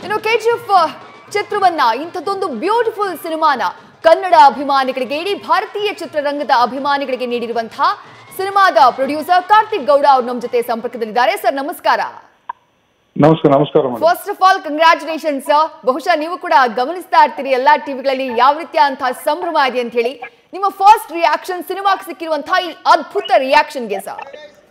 ಇನ್ನು ಕೆಜಿಎಫ್ ಚಿತ್ರವನ್ನ ಇಂಥದ್ದೊಂದು ಬ್ಯೂಟಿಫುಲ್ ಸಿನಿಮಾನ ಕನ್ನಡ ಅಭಿಮಾನಿಗಳಿಗೆ ಇಡೀ ಭಾರತೀಯ ಚಿತ್ರರಂಗದ ಅಭಿಮಾನಿಗಳಿಗೆ ನೀಡಿರುವಂತಹ ಸಿನಿಮಾದ ಪ್ರೊಡ್ಯೂಸರ್ ಕಾರ್ತಿಕ್ ಗೌಡ ಅವ್ರು ನಮ್ಮ ಜೊತೆ ಸಂಪರ್ಕದಲ್ಲಿದ್ದಾರೆ ಸರ್ ನಮಸ್ಕಾರ ನಮಸ್ಕಾರ ನಮಸ್ಕಾರ madam first of all congratulations ಬಹುಶಃ ನೀವು ಕೂಡ ಗಮನಿಸ್ತಾ ಇರ್ತೀರಿ ಎಲ್ಲಾ ಟಿವಿಗಳಲ್ಲಿ ಯಾವ ರೀತಿಯಾದಂತಹ ಸಂಭ್ರಮ ಇದೆ ಅಂತ ಹೇಳಿ ನಿಮ್ಮ ಫಸ್ಟ್ ರಿಯಾಕ್ಷನ್ ಸಿನಿಮಾಗೆ ಸಿಕ್ಕಿರುವಂತಹ ಈ ಅದ್ಭುತ ರಿಯಾಕ್ಷನ್ಗೆ ಸರ್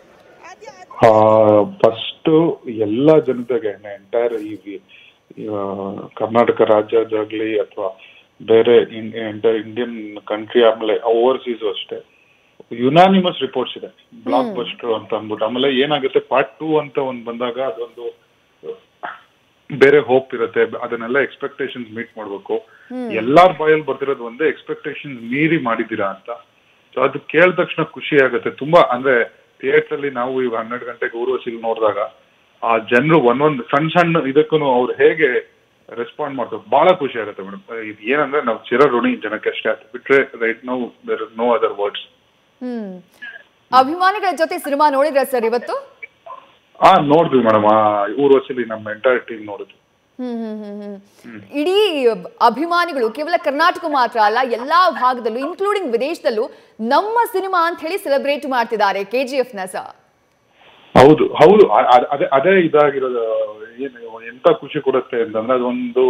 ಫಸ್ಟ್ ಎಲ್ಲ ಜನತೆಗೆ ಎಂಟೈರ್ ಈ ಈ, ಆ, ಕರ್ನಾಟಕ ರಾಜ್ಯದಾಗ್ಲಿ ಅಥವಾ ಬೇರೆ ಎಂಟೈರ್ ಇಂಡಿಯನ್ ಕಂಟ್ರಿ ಆಮೇಲೆ ಓವರ್ಸೀಸ್ ಅಷ್ಟೇ ಯುನಾನಿಮಸ್ ರಿಪೋರ್ಟ್ಸ್ ಇದೆ ಬ್ಲಾಕ್ ಬಸ್ಟರ್ ಅಂತ ಅಂದ್ಬಿಟ್ಟು ಆಮೇಲೆ ಏನಾಗುತ್ತೆ ಪಾರ್ಟ್ ಟೂ ಅಂತ ಒಂದ್ ಬಂದಾಗ ಅದೊಂದು ಬೇರೆ ಹೋಪ್ ಇರುತ್ತೆ ಅದನ್ನೆಲ್ಲ ಎಕ್ಸ್ಪೆಕ್ಟೇಷನ್ಸ್ ಮೀಟ್ ಮಾಡ್ಬೇಕು ಎಲ್ಲಾರ ಬಾಯಲ್ಲಿ ಬರ್ತಿರೋದು ಒಂದೇ ಎಕ್ಸ್ಪೆಕ್ಟೇಷನ್ಸ್ ಮೀರಿ ಮಾಡಿದ್ದೀರಾ ಅಂತ ಸೊ ಅದು ಕೇಳಿದ ತಕ್ಷಣ ಖುಷಿ ಆಗುತ್ತೆ ತುಂಬಾ ಅಂದ್ರೆ ಥಿಯೇಟರ್ ಅಲ್ಲಿ ನಾವು ಈಗ ಹನ್ನೆರಡು ಗಂಟೆಗೆ ಊರ್ವಶಿಗೆ ನೋಡಿದಾಗ ಆ ಜನರು ಒಂದೊಂದು ಸಣ್ಣ ಸಣ್ಣ ಇದಕ್ಕೂ ಅವ್ರು ಹೇಗೆ ರೆಸ್ಪಾಂಡ್ ಮಾಡ್ತಾರೆ ಬಹಳ ಖುಷಿ ಆಗುತ್ತೆ ಮೇಡಮ್ ಇದು ಏನಂದ್ರೆ ನಾವು ಚಿರ ಋಣಿ ಜನಕ್ಕೆ ಅಷ್ಟೇ ಆಯ್ತು ಬಿಟ್ರೆ right now there no other words hmm ಅಭಿಮಾನಿಗಳ ಜೊತೆ ಸಿನಿಮಾ ನೋಡಿದ್ರ ಸರ್ ಇವತ್ತು ಆ ನೋಡಿದ್ವಿ ಮೇಡಮ್ ಆ ಊರ್ವಶಿಲಿ ನಮ್ಮ ಎಂಟೈರ್ ಟೀಮ್ ನೋಡಿದ್ವಿ ಹ್ಮ್ ಹ್ಮ್ ಹ್ಮ್ ಹ್ಮ್. ಇಡೀ ಅಭಿಮಾನಿಗಳು ಕೇವಲ ಕರ್ನಾಟಕ ಮಾತ್ರ ಅಲ್ಲ ಎಲ್ಲಾ ಭಾಗದಲ್ಲೂ ಇನ್ಕ್ಲೂಡಿಂಗ್ ವಿದೇಶದಲ್ಲೂ ನಮ್ಮ ಸಿನಿಮಾ ಅಂತ ಹೇಳಿ ಸೆಲೆಬ್ರೇಟ್ ಮಾಡ್ತಿದ್ದಾರೆ ಕೆ ಜಿ ಎಫ್ ನ ಸರ್ ಹೌದು ಹೌದು ಅ- ಅ- ಅದೇ ಅದೇ ಇದಾಗಿರೋದು ಏನು ಎಂತ ಖುಷಿ ಕೊಡುತ್ತೆ ಅಂತಂದ್ರೆ ಅದೊಂದು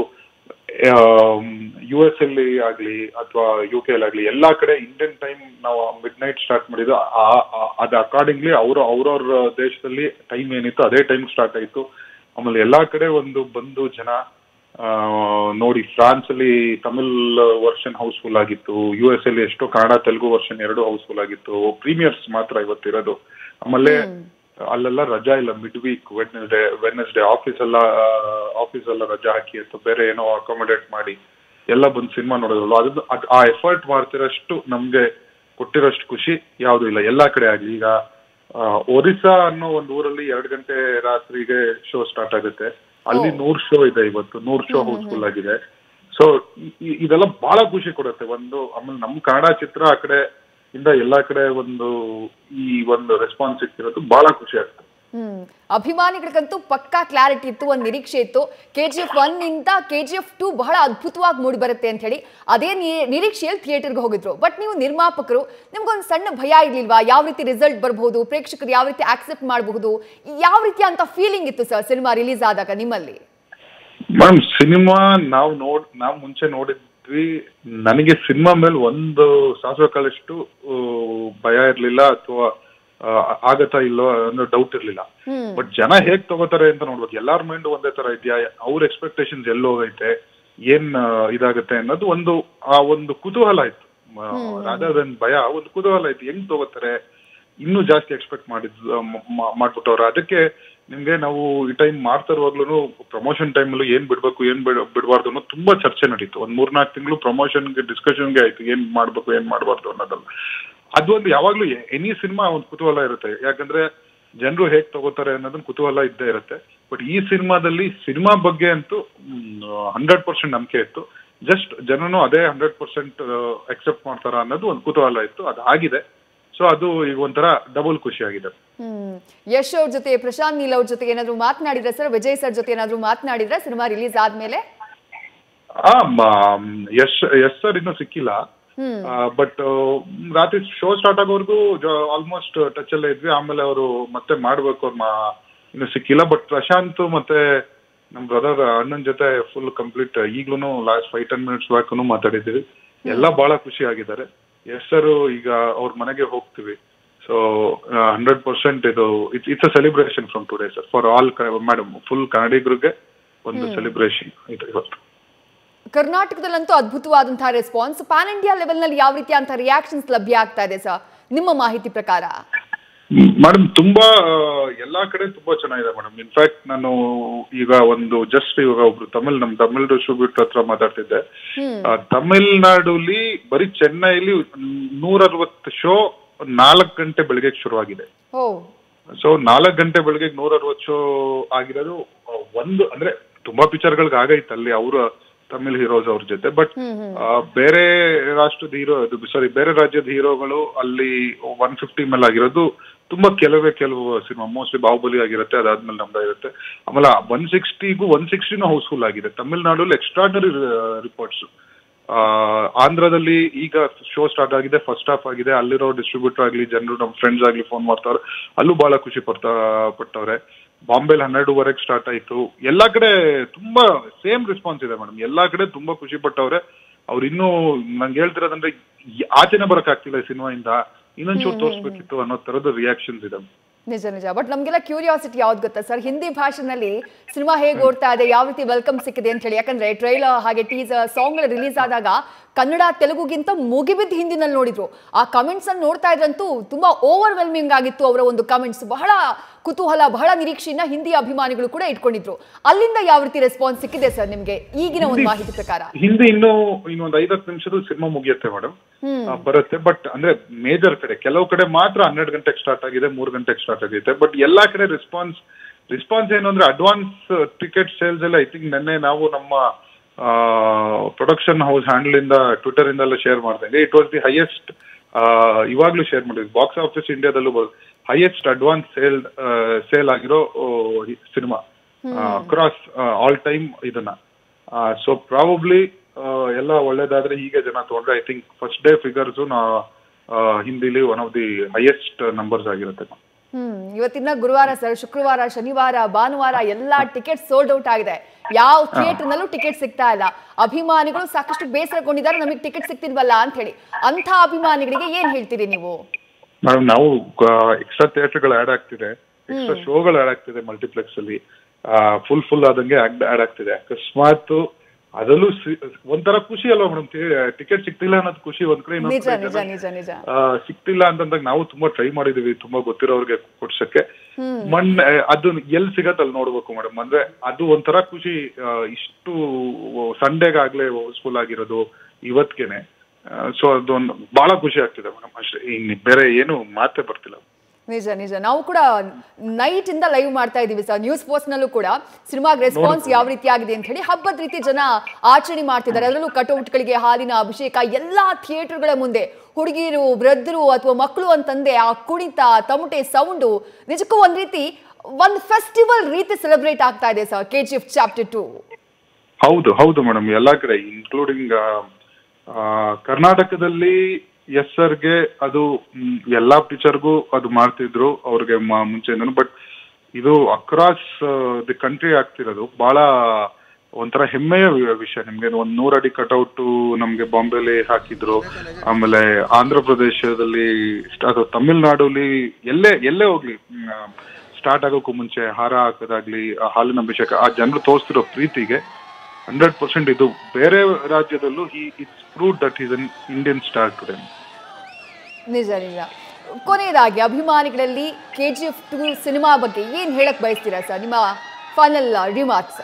ಯು ಎಸ್ ಅಲ್ಲಿ ಆಗ್ಲಿ ಅಥವಾ ಯು ಕೆ ಅಲ್ಲಿ ಆಗ್ಲಿ ಎಲ್ಲಾ ಕಡೆ ಇಂಡಿಯನ್ ಟೈಮ್ ನಾವು ಮಿಡ್ ನೈಟ್ ಸ್ಟಾರ್ಟ್ ಮಾಡಿದ್ದು ಆ- ಆ- ಅದ್ ಅಕಾರ್ಡಿಂಗ್ಲಿ ಅವ್ರ ಅವ್ರವ್ರ ದೇಶದಲ್ಲಿ ಟೈಮ್ ಏನಿತ್ತು ಅದೇ ಟೈಮ್ ಸ್ಟಾರ್ಟ್ ಆಯ್ತು ಆಮೇಲೆ ಎಲ್ಲಾ ಕಡೆ ಒಂದು ಬಂದು ಜನ ಆ, ನೋಡಿ ಫ್ರಾನ್ಸ್ ಅಲ್ಲಿ ತಮಿಳ್ ವರ್ಷನ್ ಹೌಸ್ಫುಲ್ ಆಗಿತ್ತು ಯು ಎಸ್ ಅಲ್ಲಿ ಎಷ್ಟೋ ಕನ್ನಡ ತೆಲುಗು ವರ್ಷನ್ ಎರಡು ಹೌಸ್ಫುಲ್ ಆಗಿತ್ತು ಪ್ರೀಮಿಯರ್ಸ್ ಮಾತ್ರ ಇವತ್ತಿರೋದು ಆಮೇಲೆ ಅಲ್ಲೆಲ್ಲ ರಜಾ ಇಲ್ಲ mid week Wednesday Wednesday office ಎಲ್ಲ ಆಫೀಸ್ ಎಲ್ಲ ರಜಾ ಹಾಕಿ ಅಥವಾ ಬೇರೆ ಏನೋ ಅಕಾಮಿಡೇಟ್ ಮಾಡಿ ಎಲ್ಲ ಬಂದು ಸಿನಿಮಾ ನೋಡೋದಲ್ಲ ಅದು ಅದ್- ಆ ಎಫರ್ಟ್ ಮಾಡ್ತಿರೋಷ್ಟು ನಮ್ಗೆ ಕೊಟ್ಟಿರೋಷ್ಟು ಖುಷಿ ಯಾವ್ದು ಇಲ್ಲ ಎಲ್ಲಾ ಕಡೆ ಆಗ್ಲಿ ಈಗ ಆ, ಒರಿಸ್ಸಾ ಅನ್ನೋ ಒಂದು ಊರಲ್ಲಿ ಎರಡು ಗಂಟೆ ರಾತ್ರಿಗೆ ಶೋ ಸ್ಟಾರ್ಟ್ ಆಗುತ್ತೆ ಅಲ್ಲಿ ನೂರ್ ಶೋ ಇದೆ ಇವತ್ತು ನೂರ್ ಶೋ ಹೌಸ್ಫುಲ್ ಆಗಿದೆ ಸೊ ಇದೆಲ್ಲ ಬಹಳ ಖುಷಿ ಕೊಡುತ್ತೆ ಒಂದು ಆಮೇಲೆ ನಮ್ ಕನ್ನಡ ಚಿತ್ರ ಆ ಕಡೆ ಇಂದ ಎಲ್ಲಾ ಕಡೆ ಒಂದು ಈ ಒಂದು ರೆಸ್ಪಾನ್ಸ್ ಸಿಕ್ತಿರೋದು ಬಹಳ ಖುಷಿ ಆಗ್ತದೆ ಹ್ಮ್ ಅಭಿಮಾನಿಗಳಿಗಂತೂ ಪಕ್ಕಾ ಕ್ಲಾರಿಟಿ ಇತ್ತು ಒಂದು ನಿರೀಕ್ಷೆ ಇತ್ತು ಕೆ ಜಿ ಎಫ್ ಒನ್ ಇಂದ ಕೆ ಜಿ ಎಫ್ ಟು ಬಹಳ ಅದ್ಭುತವಾಗಿ ಮೂಡಿ ಬರುತ್ತೆ ಅಂತ ಹೇಳಿ ಅದೇ ನಿ- ನಿರೀಕ್ಷೆಯಲ್ಲಿ ಥಿಯೇಟರ್ಗೆ ಹೋಗಿದ್ರು ಬಟ್ ನೀವು ನಿರ್ಮಾಪಕರು ನಿಮ್ಗೊಂದು ಸಣ್ಣ ಭಯ ಇರ್ಲಿಲ್ವಾ ಯಾವ ರೀತಿ ರಿಸಲ್ಟ್ ಬರಬಹುದು ಪ್ರೇಕ್ಷಕರು ಯಾವ ರೀತಿ ಆಕ್ಸೆಪ್ಟ್ ಮಾಡಬಹುದು ಯಾವ ರೀತಿ ಅಂತ ಫೀಲಿಂಗ್ ಇತ್ತು ಸರ್ ಸಿನಿಮಾ ರಿಲೀಸ್ ಆದಾಗ ನಿಮ್ಮಲ್ಲಿ ಮೇಡಮ್ ಸಿನಿಮಾ ನಾವು ನೋಡ್ ನಾವು ಮುಂಚೆ ನೋಡಿದ್ವಿ ನನಗೆ ಸಿನಿಮಾ ಮೇಲೆ ಒಂದು ಸಾಸಿವೆ ಕಾಲಷ್ಟು ಆ, ಭಯ ಇರ್ಲಿಲ್ಲ ಅಥವಾ ಆಗತ್ತಾ ಇಲ್ಲೋ ಅನ್ನೋ ಡೌಟ್ ಇರ್ಲಿಲ್ಲ ಬಟ್ ಜನ ಹೇಗ್ ತಗೋತಾರೆ ಅಂತ ನೋಡ್ಬೇಕು ಎಲ್ಲಾರ ಮೈಂಡ್ ಒಂದೇ ತರ ಇದೆಯಾ ಅವ್ರ ಎಕ್ಸ್ಪೆಕ್ಟೇಷನ್ಸ್ ಎಲ್ಲಿ ಹೋಗೈತೆ ಏನ್ ಆ, ಇದಾಗತ್ತೆ ಅನ್ನೋದು ಒಂದು ಆ ಒಂದು ಕುತೂಹಲ ಇತ್ತು ರಾಧಾದನ್ ಭಯ ಒಂದು ಕುತೂಹಲ ಇತ್ತು ಹೆಂಗ್ ತಗೋತಾರೆ ಇನ್ನೂ ಜಾಸ್ತಿ ಎಕ್ಸ್ಪೆಕ್ಟ್ ಮಾಡಿದ್ ಮ- ಮ- ಮಾಡ್ಬಿಟ್ಟವ್ರು ಅದಕ್ಕೆ ನಿಮ್ಗೆ ನಾವು ಈ ಟೈಮ್ ಮಾಡ್ತಾ ಇರುವಾಗ್ಲೂ ಪ್ರಮೋಷನ್ ಟೈಮಲ್ಲೂ ಏನ್ ಬಿಡ್ಬೇಕು ಏನ್ ಬಿಡ್ ಬಿಡಬಾರ್ದು ಅನ್ನೋ ತುಂಬಾ ಚರ್ಚೆ ನಡೀತು ಒಂದ್ ಮೂರ್ನಾಲ್ಕು ತಿಂಗಳು ಪ್ರಮೋಷನ್ಗೆ ಡಿಸ್ಕಷನ್ಗೆ ಆಯ್ತು ಏನ್ ಮಾಡ್ಬೇಕು ಏನ್ ಮಾಡಬಾರ್ದು ಅನ್ನೋದಲ್ಲ ಅದೊಂದು ಯಾವಾಗ್ಲೂ ಎನಿ ಸಿನಿಮಾ ಒಂದು ಕುತೂಹಲ ಇರುತ್ತೆ ಯಾಕಂದ್ರೆ ಜನರು ಹೇಗ್ ತಗೋತಾರೆ ಅನ್ನೋದನ್ನ ಕುತೂಹಲ ಇದ್ದೇ ಇರುತ್ತೆ ಬಟ್ ಈ ಸಿನಿಮಾದಲ್ಲಿ ಸಿನಿಮಾ ಬಗ್ಗೆ ಅಂತೂ ಹಂಡ್ರೆಡ್ ಪರ್ಸೆಂಟ್ ನಂಬಿಕೆ ಇತ್ತು ಜಸ್ಟ್ ಜನನು ಅದೇ ಹಂಡ್ರೆಡ್ ಪರ್ಸೆಂಟ್ ಅಕ್ಸೆಪ್ಟ್ ಮಾಡ್ತಾರ ಅನ್ನೋದು ಒಂದು ಕುತೂಹಲ ಇತ್ತು ಅದು ಆಗಿದೆ ಸೊ ಅದು ಈಗ ಒಂಥರ ಡಬಲ್ ಖುಷಿ ಆಗಿದೆ ಹ್ಮ್ ಯಶ್ ಅವ್ರ ಜೊತೆ ಪ್ರಶಾಂತ್ ನೀಲ್ ಅವ್ರ ಜೊತೆ ಏನಾದ್ರು ಮಾತನಾಡಿದ್ರೆ ಸರ್ ವಿಜಯ್ ಸರ್ ಜೊತೆ ಏನಾದ್ರು ಮಾತನಾಡಿದ್ರೆ ಸಿನಿಮಾ ರಿಲೀಸ್ ಆದ್ಮೇಲೆ ಆ ಮ- ಯಶ್ ಯಶ್ ಸರ್ ಇನ್ನೂ ಸಿಕ್ಕಿಲ್ಲ ಬಟ್ ರಾತ್ರಿ ಶೋ ಸ್ಟಾರ್ಟ್ ಆಗೋವರೆಗೂ ಆಲ್ಮೋಸ್ಟ್ ಟಚ್ ಅಲ್ಲೇ ಇದ್ವಿ ಆಮೇಲೆ ಅವರು ಮತ್ತೆ ಮಾಡ್ಬೇಕು ಅವ್ರ ಮಾ- ಇನ್ನು ಸಿಕ್ಕಿಲ್ಲ ಬಟ್ ಪ್ರಶಾಂತ್ ಮತ್ತೆ ನಮ್ ಬ್ರದರ್ ಅಣ್ಣನ್ ಜೊತೆ ಫುಲ್ ಕಂಪ್ಲೀಟ್ ಈಗ್ಲೂ ಲಾಸ್ಟ್ ಫೈವ್ ಟೆನ್ ಮಿನಿಟ್ಸ್ ಬ್ಯಾಕ್ನು ಮಾತಾಡಿದ್ದೀವಿ ಎಲ್ಲ ಬಹಳ ಖುಷಿ ಆಗಿದ್ದಾರೆ ಎಸ್ ಸರ್ ಈಗ ಅವ್ರ ಮನೆಗೆ ಹೋಗ್ತೀವಿ ಸೊ ಹಂಡ್ರೆಡ್ ಪರ್ಸೆಂಟ್ ಇದು it's it's a celebration from today sir for all madam full ಕನ್ನಡಿಗರಿಗೆ ಒಂದು ಸೆಲಿಬ್ರೇಷನ್ ಇದು ಇವತ್ತು ಕರ್ನಾಟಕದಲ್ಲಂತೂ ಅದ್ಭುತವಾದಂತಹ ರೆಸ್ಪಾನ್ಸ್ ಪ್ಯಾನ್ ಇಂಡಿಯಾ ಲೆವೆಲ್ ನಲ್ಲಿ ಯಾವ ರೀತಿ ಅಂತ ರಿಯಾಕ್ಷನ್ಸ್ ಲಭ್ಯ ಆಗ್ತಾ ಇದೆ ಸರ್ ನಿಮ್ಮ ಮಾಹಿತಿ ಪ್ರಕಾರ ಮೇಡಮ್ ತುಂಬಾ ಆ, ಎಲ್ಲಾ ಕಡೆ ತುಂಬಾ ಚೆನ್ನಾಗಿದೆ ಮೇಡಮ್ ಇನ್ಫ್ಯಾಕ್ಟ್ ನಾನು ಈಗ ಒಂದು ಜಸ್ಟ್ ಇವಾಗ ಒಬ್ರು ತಮಿಳ್ ನಮ್ ತಮಿಳ್ ಡಿಸ್ಟ್ರಿಬ್ಯೂಟರ್ ಹತ್ರ ಮಾತಾಡ್ತಿದ್ದೆ ಆ, ತಮಿಳ್ನಾಡುಲಿ ಬರೀ ಚೆನ್ನೈಲಿ ನೂರ ಅರವತ್ತು ಶೋ ನಾಲ್ಕು ಗಂಟೆ ಬೆಳಗ್ಗೆ ಶುರುವಾಗಿದೆ ಓ ಸೊ ನಾಲ್ಕು ಗಂಟೆ ಬೆಳಗ್ಗೆ ನೂರ ಅರವತ್ತು ಶೋ ಆಗಿರೋದು ಆ, ಒಂದು ಅಂದ್ರೆ ತುಂಬಾ ಪಿಕ್ಚರ್ಗಳಿಗೆ ಆಗೈತೆ ಅಲ್ಲಿ ಅವರ ತಮಿಳ್ ಹೀರೋಸ್ ಅವ್ರ ಜೊತೆ ಬಟ್ ಬೇರೆ ರಾಷ್ಟ್ರದ ಹೀರೋ ಸಾರಿ ಬೇರೆ ರಾಜ್ಯದ ಹೀರೋಗಳು ಅಲ್ಲಿ ಒನ್ ಫಿಫ್ಟಿ ಮೇಲೆ ಆಗಿರೋದು ತುಂಬಾ ಕೆಲವೇ ಕೆಲವು ಸಿನಿಮಾ ಮೋಸ್ಟ್ಲಿ ಬಾಹುಬಲಿ ಆಗಿರುತ್ತೆ ಅದಾದ್ಮೇಲೆ ನಮ್ದ ಇರುತ್ತೆ ಆಮೇಲೆ ಒನ್ ಸಿಕ್ಸ್ಟಿಗೂ ಒನ್ ಸಿಕ್ಸ್ಟಿನೂ ಹೌಸ್ಫುಲ್ ಆಗಿದೆ ತಮಿಳ್ನಾಡಲ್ಲಿ ಎಕ್ಸ್ಟ್ರಾರ್ಡನರಿ ರಿಪೋರ್ಟ್ಸ್ ಆಂಧ್ರದಲ್ಲಿ ಈಗ ಶೋ ಸ್ಟಾರ್ಟ್ ಆಗಿದೆ ಫಸ್ಟ್ ಹಾಫ್ ಆಗಿದೆ ಅಲ್ಲಿರೋ ಡಿಸ್ಟ್ರಿಬ್ಯೂಟರ್ ಆಗ್ಲಿ ಜನರು ನಮ್ಮ ಫ್ರೆಂಡ್ಸ್ ಆಗ್ಲಿ ಫೋನ್ ಮಾಡ್ತಾವ್ರೆ ಅಲ್ಲೂ ಬಹಳ ಖುಷಿ ಪಡ್ತಾ ಪಟ್ಟವ್ರೆ ಬಾಂಬೆಲಿ ಹನ್ನೆರಡುವರೆಗೆ ಸ್ಟಾರ್ಟ್ ಆಯ್ತು ಎಲ್ಲಾ ಕಡೆ ತುಂಬಾ ಸೇಮ್ ರೆಸ್ಪಾನ್ಸ್ ಇದೆ ಮೇಡಮ್ ಎಲ್ಲಾ ಕಡೆ ತುಂಬಾ ಖುಷಿ ಪಟ್ಟವ್ರೆ ಅವ್ರು ಇನ್ನೂ ನಂಗೆ ಹೇಳ್ತಿರೋದಂದ್ರೆ ಈ- ಆಚೆನೆ ಬರಕ್ ಆಗ್ತಿಲ್ಲ ಸಿನಿಮಾಯಿಂದ ಇನ್ನೊಂಚೂರು ತೋರಿಸ್ಬೇಕಿತ್ತು ಅನ್ನೋ ತರದ ರಿಯಾಕ್ಷನ್ಸ್ ಇದೆ ನಿಜ ನಿಜ ಬಟ್ ನಮಗೆಲ್ಲ ಕ್ಯೂರಿಯಾಸಿಟಿ ಯಾವ್ದು ಗೊತ್ತಾ ಸರ್ ಹಿಂದಿ ಭಾಷೆನಲ್ಲಿ ಸಿನಿಮಾ ಹೇಗೆ ಓಡ್ತಾ ಇದೆ ಯಾವ ರೀತಿ ವೆಲ್ಕಮ್ ಸಿಕ್ಕಿದೆ ಅಂತ ಹೇಳಿ ಯಾಕಂದ್ರೆ ಟ್ರೈಲರ್ ಹಾಗೆ ಟೀಸರ್ ಸಾಂಗ್ ರಿಲೀಸ್ ಆದಾಗ ಕನ್ನಡ ತೆಲುಗುಗಿಂತ ಮುಗಿಬಿದ್ದು ಹಿಂದಿನಲ್ಲಿ ನೋಡಿದ್ರು ಆ ಕಮೆಂಟ್ಸ್ ಅನ್ನು ನೋಡ್ತಾ ಇದ್ರಂತೂ ತುಂಬಾ ಓವರ್ವೆಲ್ಮಿಂಗ್ ಆಗಿತ್ತು ಅವರ ಒಂದು ಕಮೆಂಟ್ಸ್ ಬಹಳ ಕುತೂಹಲ ಬಹಳ ನಿರೀಕ್ಷೆಯನ್ನ ಹಿಂದಿ ಅಭಿಮಾನಿಗಳು ಕೂಡ ಇಟ್ಕೊಂಡಿದ್ರು ಅಲ್ಲಿಂದ ಯಾವ ರೀತಿ ರೆಸ್ಪಾನ್ಸ್ ಸಿಕ್ಕಿದೆ ಸರ್ ನಿಮ್ಗೆ ಈಗಿನ ಒಂದು ಮಾಹಿತಿ ಪ್ರಕಾರ ಹಿಂದಿ ಇನ್ನೂ ಇನ್ನೊಂದು ಐದತ್ತು ನಿಮಿಷದ ಸಿನಿಮಾ ಮುಗಿಯುತ್ತೆ ಮೇಡಮ್ ಬರುತ್ತೆ ಬಟ್ ಅಂದ್ರೆ ಮೇಜರ್ ಕಡೆ ಕೆಲವು ಕಡೆ ಮಾತ್ರ ಹನ್ನೆರಡು ಗಂಟೆಗೆ ಸ್ಟಾರ್ಟ್ ಆಗಿದೆ ಮೂರು ಗಂಟೆಗೆ ಸ್ಟಾರ್ಟ್ ಆಗಿದೆ ಬಟ್ ಎಲ್ಲಾ ಕಡೆ ರೆಸ್ಪಾನ್ಸ್ ರೆಸ್ಪಾನ್ಸ್ ಏನು ಅಂದ್ರೆ ಅಡ್ವಾನ್ಸ್ ಟಿಕೆಟ್ ಸೇಲ್ಸ್ ಎಲ್ಲ ಐ ಥಿಂಕ್ ನಿನ್ನೆ ನಾವು ನಮ್ಮ ಪ್ರೊಡಕ್ಷನ್ ಹೌಸ್ ಹ್ಯಾಂಡಲ್ ಇಂದ ಟ್ವಿಟರ್ ಇಂದ ಎಲ್ಲ ಶೇರ್ ಮಾಡ್ದಂಗೆ ಇಟ್ ವಾಸ್ ದಿ ಹೈಯೆಸ್ಟ್ ಇವಾಗ್ಲೂ ಶೇರ್ ಮಾಡಿದ್ವಿ ಬಾಕ್ಸ್ ಆಫೀಸ್ ಇಂಡಿಯಾದಲ್ಲೂ ಹೈಯೆಸ್ಟ್ ಅಡ್ವಾನ್ಸ್ ಸೇಲ್ ಸೇಲ್ ಆಗಿರೋ ಸಿನಿಮಾ ಅಕ್ರಾಸ್ ಆಲ್ ಟೈಮ್ ಇದನ್ನ ಸೊ ಪ್ರಾಬಬ್ಲಿ ಎಲ್ಲ ಒಳ್ಳೇದಾದ್ರೆ ಹೀಗೆ ಜನ ತಗೊಂಡ್ರೆ I think first day figures ಹಿಂದಿಲಿ one of the highest numbers ಆಗಿರುತ್ತೆ ಹ್ಮ್ ಇವತ್ತಿನ ಗುರುವಾರ ಸರ್ ಶುಕ್ರವಾರ ಶನಿವಾರ ಭಾನುವಾರ ಎಲ್ಲಾ ಟಿಕೆಟ್ ಸೋಲ್ಡ್ ಔಟ್ ಆಗಿದೆ ಯಾವ ಥಿಯೇಟರ್ ನಲ್ಲೂ ಟಿಕೆಟ್ ಸಿಗ್ತಾ ಇಲ್ಲ ಅಭಿಮಾನಿಗಳು ಸಾಕಷ್ಟು ಬೇಸರಗೊಂಡಿದ್ದಾರೆ ನಮಗೆ ಟಿಕೆಟ್ ಸಿಗ್ತಿಲ್ವಲ್ಲ ಅಂತ ಹೇಳಿ ಅಂತ ಅಭಿಮಾನಿಗಳಿಗೆ ಏನ್ ಹೇಳ್ತೀರಿ ನೀವು ಮೇಡಮ್ ನಾವು ಎಕ್ಸ್ಟ್ರಾ ಥಿಯೇಟರ್ಗಳು ಆಡ್ ಆಗ್ತಿದೆ ಎಕ್ಸ್ಟ್ರಾ ಶೋಗಳು ಆಡ್ ಆಗ್ತಿದೆ ಮಲ್ಟಿಪ್ಲೆಕ್ಸ್ ಅಲ್ಲಿ ಫುಲ್ ಫುಲ್ ಆದಂಗೆ ಆಡ್ ಆಗ್ತಿದೆ ಅಕಸ್ಮಾತ್ ಅದರಲ್ಲೂ ಸಿ- ಒಂಥರ ಖುಷಿ ಅಲ್ವಾ ಮೇಡಮ್ ಟಿಕೆಟ್ ಸಿಗ್ತಿಲ್ಲ ಅನ್ನೋದು ಖುಷಿ ಒಂದ್ ಕಡೆ ಇನ್ನೊಂದ್ ನಿಜ ಕಡೆ ನಿಜ ಜನ- ನಿಜ ನಿಜ ಆ, ಸಿಗ್ತಿಲ್ಲ ಅಂತಂದಾಗ ನಾವು ತುಂಬಾ ಟ್ರೈ ಮಾಡಿದೀವಿ ತುಂಬಾ ಗೊತ್ತಿರೋರ್ಗೆ ಕೊಡ್ಸಕ್ಕೆ ಮೊನ್ನೆ ಅದು ಎಲ್ಲಿ ಸಿಗತ್ತೆ ಅಲ್ಲಿ ನೋಡ್ಬೇಕು ಮೇಡಮ್ ಅಂದ್ರೆ ಅದು ಒಂಥರ ಖುಷಿ ಆ, ಇಷ್ಟು ಸಂಡೇಗಾಗ್ಲೇ ಹೌಸ್ಫುಲ್ ಆಗಿರೋದು ಇವತ್ಗೆನೆ ಸೊ ಅದೊಂದು ಬಹಳ ಖುಷಿ ಆಗ್ತಿದೆ ಮೇಡಮ್ ಅಷ್ಟೇ ಇನ್ ಬೇರೆ ಏನು ಮಾತೇ ಬರ್ತಿಲ್ಲ ನಿಜ ನಿಜ ನಾವು ಕೂಡ ನೈಟ್ ಇಂದ ಲೈವ್ ಮಾಡ್ತಾ ಇದೀವಿ ಸರ್ ನ್ಯೂಸ್ ಪೋಸ್ಟ್ ನಲ್ಲೂ ಕೂಡ ಸಿನಿಮಾಗ್ ರೆಸ್ಪಾನ್ಸ್ ಯಾವ ರೀತಿ ಆಗಿದೆ ಅಂತ ಹೇಳಿ ಹಬ್ಬದ ರೀತಿ ಜನ ಆಚರಣೆ ಮಾಡ್ತಿದ್ದಾರೆ ಅದರಲ್ಲೂ ಕಟೌಟ್ಗಳಿಗೆ ಹಾಲಿನ ಅಭಿಷೇಕ ಎಲ್ಲಾ ಥಿಯೇಟರ್ಗಳ ಮುಂದೆ ಹುಡುಗಿರು ವೃದ್ಧರು ಅಥವಾ ಮಕ್ಕಳು ಅಂತಂದೆ ಆ ಕುಣಿತ ತಮಟೆ ಸೌಂಡು ನಿಜಕ್ಕೂ ಒಂದ್ ರೀತಿ ಒಂದ್ ಫೆಸ್ಟಿವಲ್ ರೀತಿ ಸೆಲೆಬ್ರೇಟ್ ಆಗ್ತಾ ಇದೆ sir K G F chapter two ಹೌದು ಹೌದು ಮೇಡಮ್ ಎಲ್ಲಾ ಕಡೆ ಇನ್ಕ್ಲೂಡಿಂಗ್ ಕರ್ನಾಟಕದಲ್ಲಿ ಎಸ್ ಸರ್ಗೆ ಅದು ಮ್, ಎಲ್ಲಾ ಪಿಕ್ಚರ್ಗೂ ಅದು ಮಾಡ್ತಿದ್ರು ಅವ್ರಿಗೆ ಮ- ಮುಂಚೆಯಿಂದನು ಬಟ್ ಇದು ಅಕ್ರಾಸ್ ದಿ ಕಂಟ್ರಿ ಆಗ್ತಿರೋದು ಬಹಳ ಒಂಥರ ಹೆಮ್ಮೆಯ ವಿ- ವಿಷಯ ನಿಮ್ಗೆ ಒಂದ್ ನೂರಡಿ ಕಟೌಟ್ ನಮ್ಗೆ ಬಾಂಬೆಲಿ ಹಾಕಿದ್ರು ಆಮೇಲೆ ಆಂಧ್ರ ಪ್ರದೇಶದಲ್ಲಿ ಸ್ಟ್- ಅದು ತಮಿಳ್ನಾಡಲ್ಲಿ ಎಲ್ಲೇ ಎಲ್ಲೇ ಹೋಗ್ಲಿ ಸ್ಟಾರ್ಟ್ ಆಗೋಕ್ಕೂ ಮುಂಚೆ ಹಾರ ಹಾಕೋದಾಗ್ಲಿ ಆ ಹಾಲಿನ ಅಭಿಷೇಕ ಆ ಜನರು ತೋರಿಸ್ತಿರೋ ಪ್ರೀತಿಗೆ ಹಂಡ್ರೆಡ್ ಪರ್ಸೆಂಟ್ ಇದು ಬೇರೆ ರಾಜ್ಯದಲ್ಲೂ ಈ it's prove that is an Indian star today ನಿಜ ನಿಜ ಕೊನೆಯದಾಗಿ ಅಭಿಮಾನಿಗಳಲ್ಲಿ K G F two cinema ಬಗ್ಗೆ ಏನ್ ಹೇಳಕ್ ಬಯಸ್ತೀರಾ ಸರ್ ನಿಮ್ಮ final remarks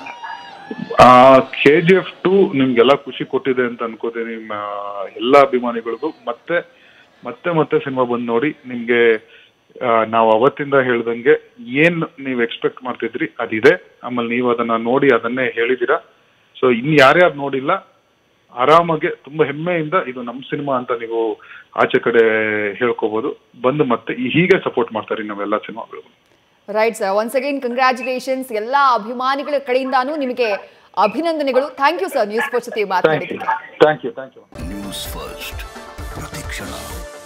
K G F two ನಿಮ್ಗೆಲ್ಲ ಖುಷಿ ಕೊಟ್ಟಿದೆ ಅಂತ ಅನ್ಕೋತೀನಿ ನಿಮ್ಮ ಎಲ್ಲ ಅಭಿಮಾನಿಗಳಿಗೂ ಮತ್ತೆ ಮತ್ತೆ ಮತ್ತೆ ಸಿನಿಮಾ ಬಂದು ನೋಡಿ ನಿಮ್ಗೆ ಆ, ನಾವು ಅವತ್ತಿಂದ ಹೇಳ್ದಂಗೆ ಏನ್ ನೀವು ಎಕ್ಸ್ಪೆಕ್ಟ್ ಮಾಡ್ತಿದ್ರಿ ಅದಿದೆ ಆಮೇಲೆ ನೀವು ಅದನ್ನ ನೋಡಿ ಅದನ್ನೇ ಹೇಳಿದೀರಾ ಸೊ ಇನ್ ಯಾರ್ಯಾರು ನೋಡಿಲ್ಲ ಆರಾಮಾಗೆ ತುಂಬಾ ಹೆಮ್ಮೆಯಿಂದ ಇದು ನಮ್ಮ ಸಿನಿಮಾ ಅಂತ ನೀವು ಆಚೆ ಕಡೆ ಹೇಳ್ಕೋಬಹುದು ಬಂದು ಮತ್ತೆ ಈ- ಹೀಗೆ ಸಪೋರ್ಟ್ ಮಾಡ್ತಾರೆ ನಾವೆಲ್ಲ ಸಿನಿಮಾಗಳು right sir once again congratulations ಎಲ್ಲ ಅಭಿಮಾನಿಗಳ ಕಡೆಯಿಂದಾನು ನಿಮಗೆ ಅಭಿನಂದನೆಗಳು thank you sir news post ಜೊತೆ ಥ್ಯಾಂಕ್ ಯು ಮಾತನಾಡಿದ್ದಕ್ಕೆ thank you thank you news first ಪ್ರತಿಕ್ಷಣ